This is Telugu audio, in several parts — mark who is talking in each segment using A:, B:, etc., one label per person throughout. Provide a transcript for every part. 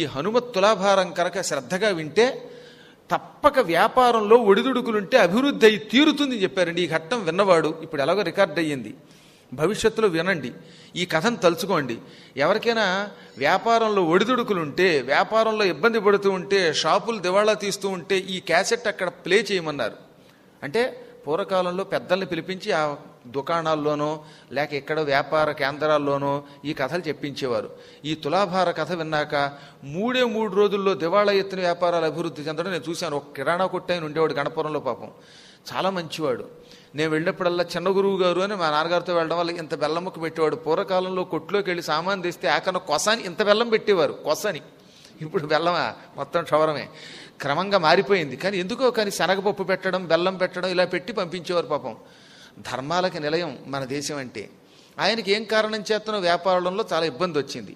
A: హనుమత్ తులాభారం కనుక శ్రద్ధగా వింటే తప్పక వ్యాపారంలో ఒడిదుడుకులుంటే అభివృద్ధి అయి తీరుతుంది చెప్పారండి ఈ ఘట్టం విన్నవాడు ఇప్పుడు ఎలాగో రికార్డ్ అయ్యింది భవిష్యత్తులో వినండి ఈ కథను తలుచుకోండి ఎవరికైనా వ్యాపారంలో ఒడిదుడుకులుంటే వ్యాపారంలో ఇబ్బంది పడుతూ ఉంటే షాపులు దివాళా తీస్తూ ఉంటే ఈ క్యాసెట్ అక్కడ ప్లే చేయమన్నారు అంటే పూర్వకాలంలో పెద్దల్ని పిలిపించి ఆ దుకాణాల్లోనో లేక ఇక్కడ వ్యాపార కేంద్రాల్లోనో ఈ కథలు చెప్పించేవారు ఈ తులాభార కథ విన్నాక మూడే మూడు రోజుల్లో దివాళా ఎత్తున వ్యాపారాలు అభివృద్ధి చెందడం నేను చూశాను ఒక కిరాణా కొట్టాయన ఉండేవాడు గణపురంలో పాపం చాలా మంచివాడు నేను వెళ్ళినప్పుడల్లా చిన్న గురువు గారు అని మా నాన్నగారితో వెళ్ళడం వల్ల ఇంత బెల్లం ముక్క పెట్టేవాడు పూర్వకాలంలో కొట్టులోకి వెళ్ళి సామాన్ తెస్తే ఆకన కొసని ఇంత బెల్లం పెట్టేవారు కొసని ఇప్పుడు బెల్లమా మొత్తం క్షవరమే క్రమంగా మారిపోయింది కానీ ఎందుకో కానీ శనగపప్పు పెట్టడం బెల్లం పెట్టడం ఇలా పెట్టి పంపించేవారు పాపం ధర్మాలకి నిలయం మన దేశం అంటే ఆయనకి ఏం కారణం చేతనో వ్యాపారంలో చాలా ఇబ్బంది వచ్చింది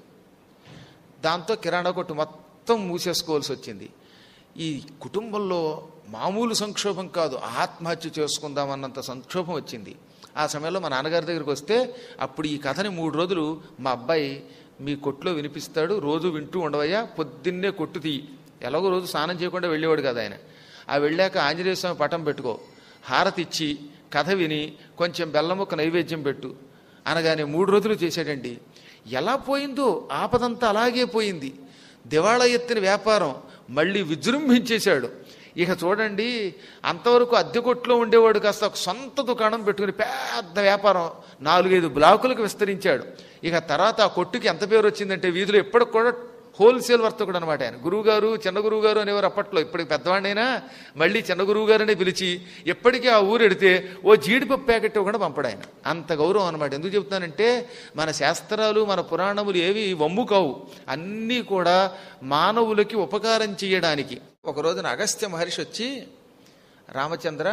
A: దాంతో కిరాణా కొట్టు మొత్తం మూసేసుకోవాల్సి వచ్చింది ఈ కుటుంబంలో మామూలు సంక్షోభం కాదు ఆత్మహత్య చేసుకుందామన్నంత సంక్షోభం వచ్చింది ఆ సమయంలో మా నాన్నగారి దగ్గరికి వస్తే అప్పుడు ఈ కథని మూడు రోజులు మా అబ్బాయి మీ కొట్టులో వినిపిస్తాడు రోజు వింటూ ఉండవయ్యా పొద్దున్నే కొట్టు తీయి ఎలాగో రోజు స్నానం చేయకుండా వెళ్ళేవాడు కదా ఆయన ఆ వెళ్ళాక ఆంజనేయ స్వామి పటం పెట్టుకో హారతి ఇచ్చి కథ విని కొంచెం బెల్లం ఒక నైవేద్యం పెట్టు అనగానే మూడు రోజులు చేశాడండి ఎలా పోయిందో ఆపదంతా అలాగే పోయింది దివాళా ఎత్తిన వ్యాపారం మళ్ళీ విజృంభించేశాడు ఇక చూడండి అంతవరకు అద్దె కొట్లో ఉండేవాడు కాస్త ఒక సొంత దుకాణం పెట్టుకుని పెద్ద వ్యాపారం నాలుగైదు బ్లాకులకు విస్తరించాడు ఇక తర్వాత ఆ కొట్టుకి ఎంత పేరు వచ్చిందంటే వీధిలో ఎప్పటికి కూడా హోల్సేల్ వర్తకుడు అనమాట ఆయన గురువుగారు చిన్న గురువు గారు అనేవారు అప్పట్లో ఇప్పటికి పెద్దవాడినైనా మళ్ళీ చిన్న గురువు గారనే పిలిచి ఎప్పటికీ ఆ ఊరు ఎడితే ఓ జీడిపప్పు ప్యాకెట్ కూడా పంపడు ఆయన అంత గౌరవం అనమాట ఎందుకు చెప్తున్నానంటే మన శాస్త్రాలు మన పురాణములు ఏవి వమ్ము కావు అన్నీ కూడా మానవులకి ఉపకారం చేయడానికి ఒక రోజున అగస్త్య మహర్షి వచ్చి రామచంద్ర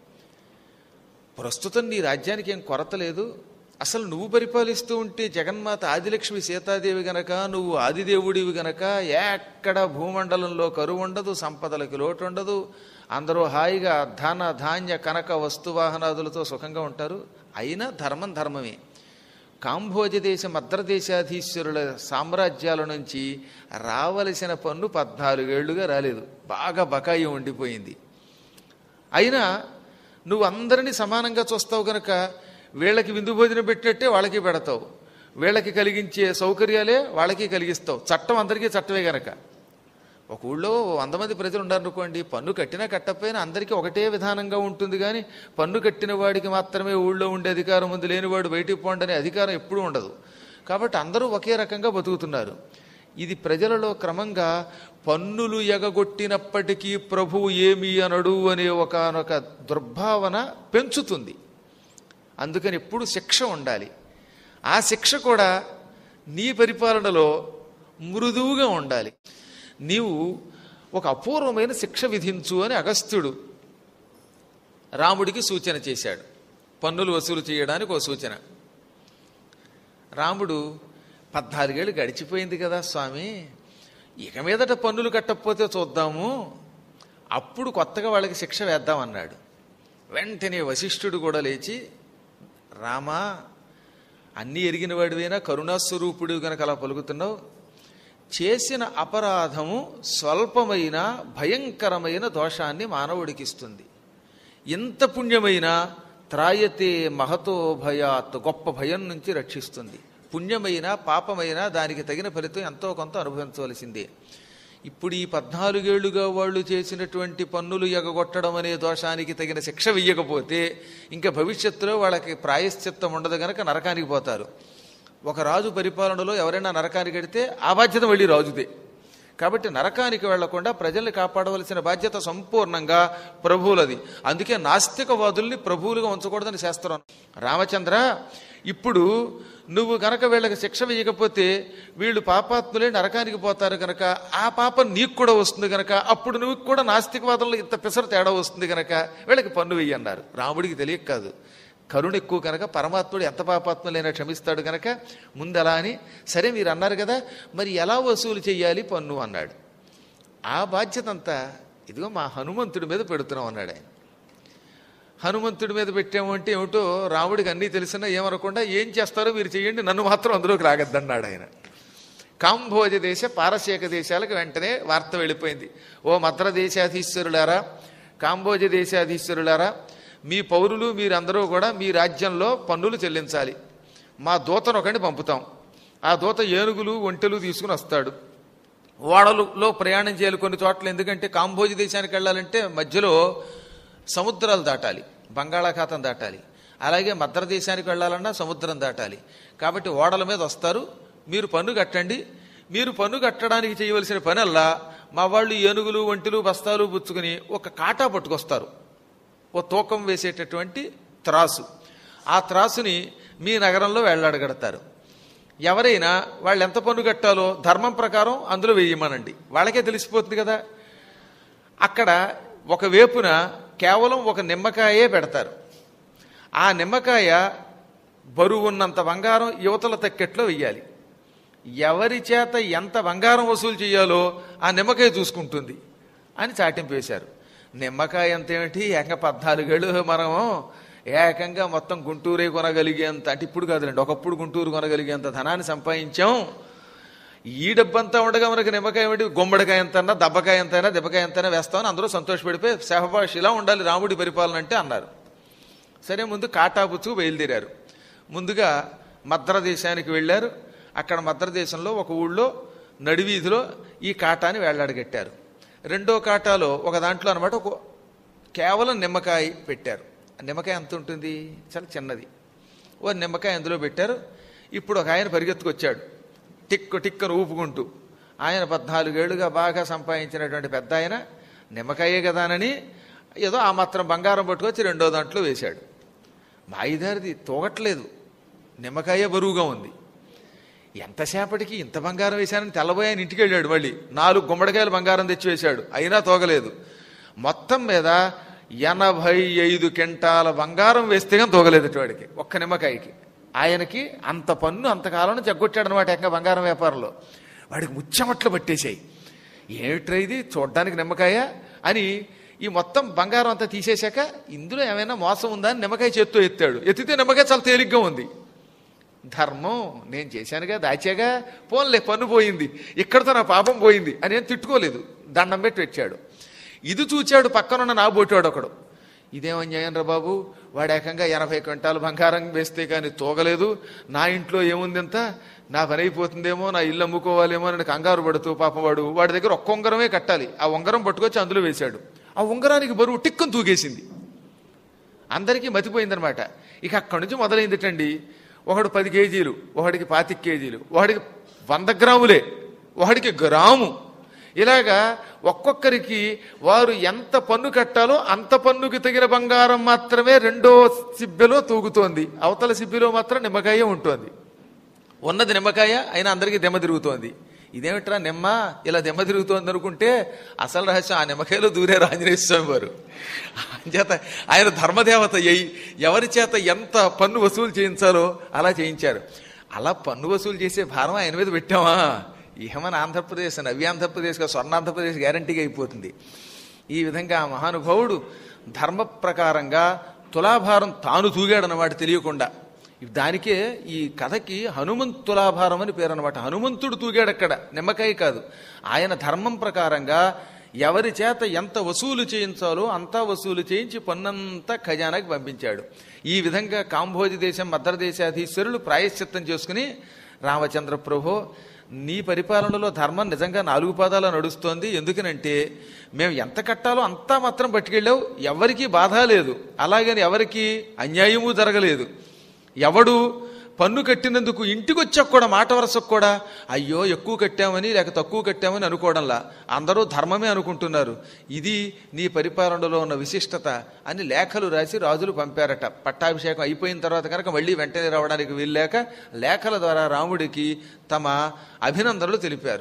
A: ప్రస్తుతం నీ రాజ్యానికి ఏం కొరత లేదు అసలు నువ్వు పరిపాలిస్తూ ఉంటే జగన్మాత ఆదిలక్ష్మి సీతాదేవి గనక నువ్వు ఆదిదేవుడివి గనక ఎక్కడ భూమండలంలో కరువు ఉండదు సంపదలకి లోటు ఉండదు అందరూ హాయిగా ధన ధాన్య కనక వస్తువాహనాదులతో సుఖంగా ఉంటారు అయినా ధర్మం ధర్మమే కాంభోజ దేశ మద్రదేశాధీశ్వరుల సామ్రాజ్యాల నుంచి రావలసిన పన్ను పద్నాలుగేళ్లుగా రాలేదు బాగా బకాయి ఉండిపోయింది అయినా నువ్వు అందరినీ సమానంగా చూస్తావు గనక వీళ్ళకి విందు భోజనం పెట్టినట్టే వాళ్ళకి పెడతావు వీళ్ళకి కలిగించే సౌకర్యాలే వాళ్ళకి కలిగిస్తావు చట్టం అందరికీ చట్టమే గనక ఒక ఊళ్ళో వంద మంది ప్రజలు ఉన్నారనుకోండి పన్ను కట్టినా కట్టకపోయినా అందరికీ ఒకటే విధానంగా ఉంటుంది కానీ పన్ను కట్టిన వాడికి మాత్రమే ఊళ్ళో ఉండే అధికారం ఉంది లేనివాడు బయటికి పోండి అనే అధికారం ఎప్పుడూ ఉండదు కాబట్టి అందరూ ఒకే రకంగా బతుకుతున్నారు ఇది ప్రజలలో క్రమంగా పన్నులు ఎగగొట్టినప్పటికీ ప్రభువు ఏమి అనడు అనే ఒకనొక దుర్భావన పెంచుతుంది అందుకని ఎప్పుడు శిక్ష ఉండాలి ఆ శిక్ష కూడా నీ పరిపాలనలో మృదువుగా ఉండాలి నీవు ఒక అపూర్వమైన శిక్ష విధించు అని అగస్త్యుడు రాముడికి సూచన చేశాడు పన్నులు వసూలు చేయడానికి ఒక సూచన రాముడు పద్నాలుగేళ్ళు గడిచిపోయింది కదా స్వామి ఇక మీదట పన్నులు కట్టకపోతే చూద్దాము అప్పుడు కొత్తగా వాళ్ళకి శిక్ష వేద్దామన్నాడు వెంటనే వశిష్ఠుడు కూడా లేచి రామా అన్నీ ఎరిగిన వాడివైనా కరుణాస్వరూపుడు గనక అలా పలుకుతున్నావు చేసిన అపరాధము స్వల్పమైన భయంకరమైన దోషాన్ని మానవుడికి ఇస్తుంది ఎంత పుణ్యమైన త్రాయతే మహతో భయాత్ గొప్ప భయం నుంచి రక్షిస్తుంది పుణ్యమైన పాపమైన దానికి తగిన ఫలితం ఎంతో కొంత అనుభవించవలసిందే ఇప్పుడు ఈ పద్నాలుగేళ్లుగా వాళ్ళు చేసినటువంటి పన్నులు ఎగగొట్టడం అనే దోషానికి తగిన శిక్ష వెయ్యకపోతే ఇంకా భవిష్యత్తులో వాళ్ళకి ప్రాయశ్చిత్తం ఉండదు గనక నరకానికి పోతారు ఒక రాజు పరిపాలనలో ఎవరైనా నరకానికి వెడితే ఆ బాధ్యత మళ్ళీ రాజుదే కాబట్టి నరకానికి వెళ్లకుండా ప్రజల్ని కాపాడవలసిన బాధ్యత సంపూర్ణంగా ప్రభువులది అందుకే నాస్తికవాదుల్ని ప్రభువులుగా ఉంచకూడదని శాస్త్రం రామచంద్ర ఇప్పుడు నువ్వు గనక వీళ్ళకి శిక్ష వేయకపోతే వీళ్ళు పాపాత్ములే నరకానికి పోతారు గనక ఆ పాపం నీకు కూడా వస్తుంది గనక అప్పుడు నువ్వు కూడా నాస్తికవాదంలో ఇంత పిసరు తేడా వస్తుంది గనక వీళ్ళకి పన్ను వెయ్యి అన్నారు రాముడికి తెలియక కాదు కరుణ ఎక్కువ కనుక పరమాత్ముడు ఎంత పాపాత్ములైనా క్షమిస్తాడు కనుక ముందు అలా అని సరే మీరు అన్నారు కదా మరి ఎలా వసూలు చేయాలి పన్ను అన్నాడు ఆ బాధ్యత అంతా ఇదిగో మా హనుమంతుడి మీద పెడుతున్నాం అన్నాడు ఆయన హనుమంతుడి మీద పెట్టాము అంటే ఏమిటో రాముడికి అన్నీ తెలిసినా ఏమనకుండా ఏం చేస్తారో మీరు చేయండి నన్ను మాత్రం అందులోకి రాగద్దన్నాడు ఆయన కాంభోజ దేశ పారసీక దేశాలకు వెంటనే వార్త వెళ్ళిపోయింది ఓ మద్ర దేశాధీశ్వరులారా కాంబోజ దేశాధీశ్వరులారా మీ పౌరులు మీరందరూ కూడా మీ రాజ్యంలో పన్నులు చెల్లించాలి మా దూతను ఒకడిని పంపుతాం ఆ దూత ఏనుగులు ఒంటెలు తీసుకుని వస్తాడు ఓడలలో ప్రయాణం చేయాలి కొన్ని చోట్ల ఎందుకంటే కాంబోజి దేశానికి వెళ్ళాలంటే మధ్యలో సముద్రాలు దాటాలి బంగాళాఖాతం దాటాలి అలాగే మద్ర దేశానికి వెళ్ళాలన్నా సముద్రం దాటాలి కాబట్టి ఓడల మీద వస్తారు మీరు పన్ను కట్టండి మీరు పన్ను కట్టడానికి చేయవలసిన పనల్లా మా వాళ్ళు ఏనుగులు ఒంటిలు బస్తాలు పుచ్చుకుని ఒక కాటా పట్టుకొస్తారు ఓ తూకం వేసేటటువంటి త్రాసు ఆ త్రాసుని మీ నగరంలో వేళ్లాడగడతారు ఎవరైనా వాళ్ళు ఎంత పన్ను కట్టాలో ధర్మం ప్రకారం అందులో వేయమనండి వాళ్ళకే తెలిసిపోతుంది కదా అక్కడ ఒక వేపున కేవలం ఒక నిమ్మకాయే పెడతారు ఆ నిమ్మకాయ బరువున్నంత బంగారం యువతల తక్కెట్లో వెయ్యాలి ఎవరి చేత ఎంత బంగారం వసూలు చేయాలో ఆ నిమ్మకాయ చూసుకుంటుంది అని చాటింపు వేశారు నిమ్మకాయ ఎంతేమిటి ఏక పద్నాలుగేళ్ళు మనం ఏకంగా మొత్తం గుంటూరే కొనగలిగేంత అంటే ఇప్పుడు కాదులేండి ఒకప్పుడు గుంటూరు కొనగలిగేంత ధనాన్ని సంపాదించాం ఈ డబ్బంతా ఉండగా మనకి నిమ్మకాయ ఏమిటి గుమ్మడికాయ ఎంతైనా దెబ్బకాయ ఎంతైనా దెబ్బకాయ ఎంతైనా వేస్తామని అందరూ సంతోషపడిపోయి సహభాష ఇలా ఉండాలి రాముడి పరిపాలన అంటే అన్నారు సరే ముందు కాటాపుచ్చుకు బయలుదేరారు ముందుగా మద్ర దేశానికి వెళ్ళారు అక్కడ మద్ర దేశంలో ఒక ఊళ్ళో నడివీధిలో ఈ కాటాని వేళ్లాడగట్టారు రెండో కాటాలో ఒక దాంట్లో అనమాట ఒక కేవలం నిమ్మకాయ పెట్టారు ఆ నిమ్మకాయ ఎంత ఉంటుంది చాలా చిన్నది ఓ నిమ్మకాయ అందులో పెట్టారు ఇప్పుడు ఒక ఆయన పరిగెత్తుకొచ్చాడు టిక్కు టిక్కను ఊపుకుంటూ ఆయన పద్నాలుగేళ్లుగా బాగా సంపాదించినటువంటి పెద్ద ఆయన నిమ్మకాయే కదానని ఏదో ఆ మాత్రం బంగారం పట్టుకొచ్చి రెండో దాంట్లో వేశాడు మాయిదారిది తోగట్లేదు నిమ్మకాయ బరువుగా ఉంది ఎంతసేపటికి ఇంత బంగారం వేశానని తెల్లబోయి ఆయన ఇంటికి వెళ్ళాడు మళ్ళీ నాలుగు గుమ్మడికాయలు బంగారం తెచ్చి వేశాడు అయినా తోగలేదు మొత్తం మీద ఎనభై ఐదు కింటాల బంగారం వేస్తే కానీ తోగలేదు వాడికి ఒక్క నిమ్మకాయకి ఆయనకి అంత పన్ను అంతకాలం చెగ్గొట్టాడు అనమాట ఇంకా బంగారం వ్యాపారంలో వాడికి ముచ్చమట్లు పట్టేశాయి ఏమిట్రా ఇది చూడ్డానికి నిమ్మకాయ అని ఈ మొత్తం బంగారం అంతా తీసేశాక ఇందులో ఏమైనా మోసం ఉందా అని నిమ్మకాయ చేత్తో ఎత్తాడు ఎత్తితే నిమ్మకాయ చాలా తేలిగ్గా ఉంది ధర్మం నేను చేశానుగా దాచాగా పోన్లే పన్ను పోయింది ఇక్కడతో నా పాపం పోయింది అని ఏం తిట్టుకోలేదు దండం పెట్టి వచ్చాడు ఇది చూచాడు పక్కనున్న నా బోటాడు ఒకడు ఇదేం అన్యాయం రా బాబు వాడు ఏకంగా ఎనభై క్వింటాలు బంగారం వేస్తే కానీ తోగలేదు నా ఇంట్లో ఏముంది ఇంత నా పని అయిపోతుందేమో నా ఇల్లు అమ్ముకోవాలేమో అని కంగారు పడుతూ పాపం వాడు వాడి దగ్గర ఒక్క ఉంగరమే కట్టాలి ఆ ఉంగరం పట్టుకొచ్చి అందులో వేశాడు ఆ ఉంగరానికి బరువు టిక్కుని తూగేసింది అందరికీ మతిపోయిందనమాట ఇక అక్కడి నుంచి మొదలైందిటండి ఒకడు పది కేజీలు ఒకడికి పాతిక కేజీలు ఒకడికి వంద గ్రాములే ఒకడికి గ్రాము ఇలాగా ఒక్కొక్కరికి వారు ఎంత పన్ను కట్టాలో అంత పన్నుకి తగిన బంగారం మాత్రమే రెండో సిబ్బెలో తూగుతోంది అవతల సిబ్బిలో మాత్రం నిమ్మకాయ ఉంటుంది ఉన్నది నిమ్మకాయ అయినా అందరికీ దెమ్మ తిరుగుతోంది ఇదేమిట్రా నిమ్మ ఇలా దెమ్మ తిరుగుతోంది అనుకుంటే అసలు రహస్యం ఆ నిమ్మకాయలో దూరారు ఆంజనేయ స్వామి వారు చేత ఆయన ధర్మదేవత అయ్యి ఎవరి చేత ఎంత పన్ను వసూలు చేయించాలో అలా చేయించారు అలా పన్ను వసూలు చేసే భారం ఆయన మీద పెట్టామా ఏమని ఆంధ్రప్రదేశ్ నవ్య ఆంధ్రప్రదేశ్గా స్వర్ణ ఆంధ్రప్రదేశ్ గ్యారంటీగా అయిపోతుంది ఈ విధంగా ఆ మహానుభావుడు ధర్మ ప్రకారంగా తులాభారం తాను తూగాడన్నమాట తెలియకుండా దానికే ఈ కథకి హనుమంత్ తులాభారం అని పేరు అనమాట హనుమంతుడు తూగాడు అక్కడ నిమ్మకాయ కాదు ఆయన ధర్మం ప్రకారంగా ఎవరి చేత ఎంత వసూలు చేయించాలో అంతా వసూలు చేయించి పన్నంతా ఖజానాకి పంపించాడు ఈ విధంగా కాంభోజి దేశం మద్రదేశాధీశ్వరులు ప్రాయశ్చిత్తం చేసుకుని రామచంద్ర ప్రభో నీ పరిపాలనలో ధర్మం నిజంగా నాలుగు పాదాలు నడుస్తోంది ఎందుకనంటే మేము ఎంత కట్టాలో అంతా మాత్రం పట్టుకెళ్ళావు ఎవరికీ బాధ లేదు అలాగని ఎవరికి అన్యాయము జరగలేదు ఎవడు పన్ను కట్టినందుకు ఇంటికి వచ్చాక కూడా మాట వరసకు కూడా అయ్యో ఎక్కువ కట్టామని లేక తక్కువ కట్టామని అనుకోవడంలా అందరూ ధర్మమే అనుకుంటున్నారు ఇది నీ పరిపాలనలో ఉన్న విశిష్టత అని లేఖలు రాసి రాజులు పంపారట పట్టాభిషేకం అయిపోయిన తర్వాత కనుక మళ్ళీ వెంటనే రావడానికి వీల్లేక లేఖల ద్వారా రాముడికి తమ అభినందనలు తెలిపారు